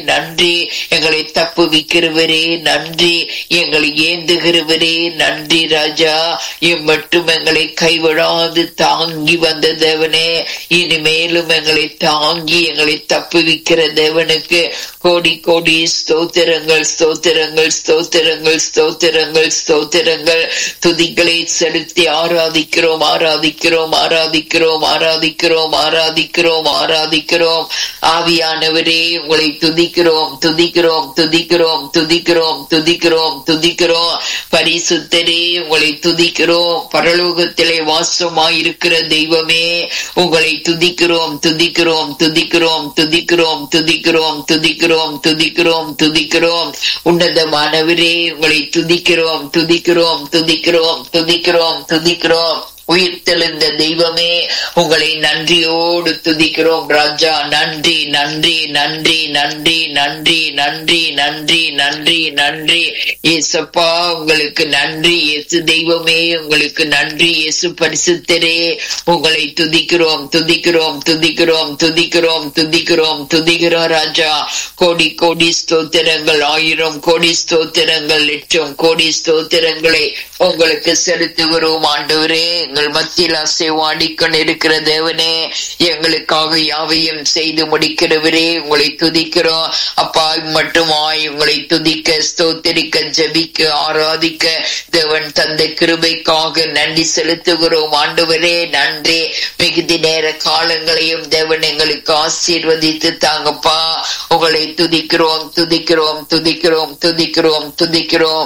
நன்றி எங்களை தப்புவிக்கிறவரே நன்றி எங்களை ஏந்துகிறவரே நன்றி ராஜா இம்மட்டும் எங்களை கைவிடாது தாங்கி வந்த தேவனே இனிமேலும் எங்களை தாங்கி எங்களை தப்புவிக்கிற தேவனுக்கு கோடி கோடி ஸ்தோத்திரங்கள் ஸ்தோத்திரங்கள் ஸ்தோத்திரங்கள் ஸ்தோத்திரங்கள் ஸ்தோத்திரங்கள் துதிகளை செலுத்தி ஆராதிக்கிறோம் ஆராதிக்கிறோம் ஆராதிக்கிறோம் ஆராதிக்கிறோம் ஆராதிக்கிறோம் ஆராதிக்கிறோம் ஆவியானவரே உங்களை துதிக்கிறோம் துதிக்கிறோம் துதிக்கிறோம் துதிக்கிறோம் துதிக்கிறோம் துதிக்கிறோம் பரிசுத்தரே உங்களை துதிக்கிறோம் பரலோகத்திலே வாசமாய் இருக்கிற தெய்வமே உங்களை துதிக்கிறோம் துதிக்கிறோம் துதிக்கிறோம் துதிக்கிறோம் துதிக்கிறோம் துதிக்கிறோம் துதிக்கிறோம் துதிக்கிறோம் உன்னதமானவரே உங்களை துதிக்கிறோம் துதிக்கிறோம் துதிக்கிறோம் துதிக்கிறோம் துதிக்கிறோம் உயிர்த்தெழுந்த தெய்வமே உங்களை நன்றியோடு துதிக்கிறோம் ராஜா நன்றி நன்றி நன்றி நன்றி நன்றி நன்றி நன்றி நன்றி நன்றி இயேசப்பா உங்களுக்கு நன்றி இயேசு தெய்வமே உங்களுக்கு நன்றி இயேசு பரிசுத்தரே உங்களை துதிக்கிறோம் துதிக்கிறோம் துதிக்கிறோம் துதிக்கிறோம் துதிக்கிறோம் துதிக்கிறோம் ராஜா கோடி கோடி ஸ்தோத்திரங்கள் ஆயிரம் கோடி ஸ்தோத்திரங்கள் லட்சம் கோடி ஸ்தோத்திரங்களை உங்களுக்கு செலுத்துகிறோம் ஆண்டவரே எங்கள் மத்தியில் அசைவாடிக்கொண்டு இருக்கிற தேவனே எங்களுக்காக யாவையும் செய்து முடிக்கிறவரே உங்களை துதிக்கிறோம் அப்பா மட்டுமாய் உங்களை துதிக்க ஸ்தோத்திரிக்க ஜபிக்க ஆராதிக்க தேவன் தந்த கிருபைக்காக நன்றி செலுத்துகிறோம் ஆண்டவரே நன்றி மிகுதி நேர காலங்களையும் தேவன் எங்களுக்கு ஆசீர்வதித்து தாங்கப்பா உங்களை துதிக்கிறோம் துதிக்கிறோம் துதிக்கிறோம் துதிக்கிறோம் துதிக்கிறோம்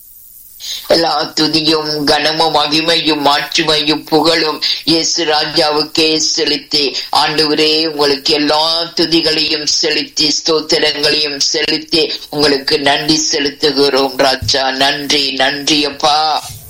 எல்லா துதியும் கனமும் மகிமையும் மாற்றுமையும் புகழும் இயேசு ராஜாவுக்கே செலுத்தி ஆண்டவரே உங்களுக்கு எல்லா துதிகளையும் செலுத்தி ஸ்தோத்திரங்களையும் செலுத்தி உங்களுக்கு நன்றி செலுத்துகிறோம் ராஜா நன்றி நன்றி அப்பா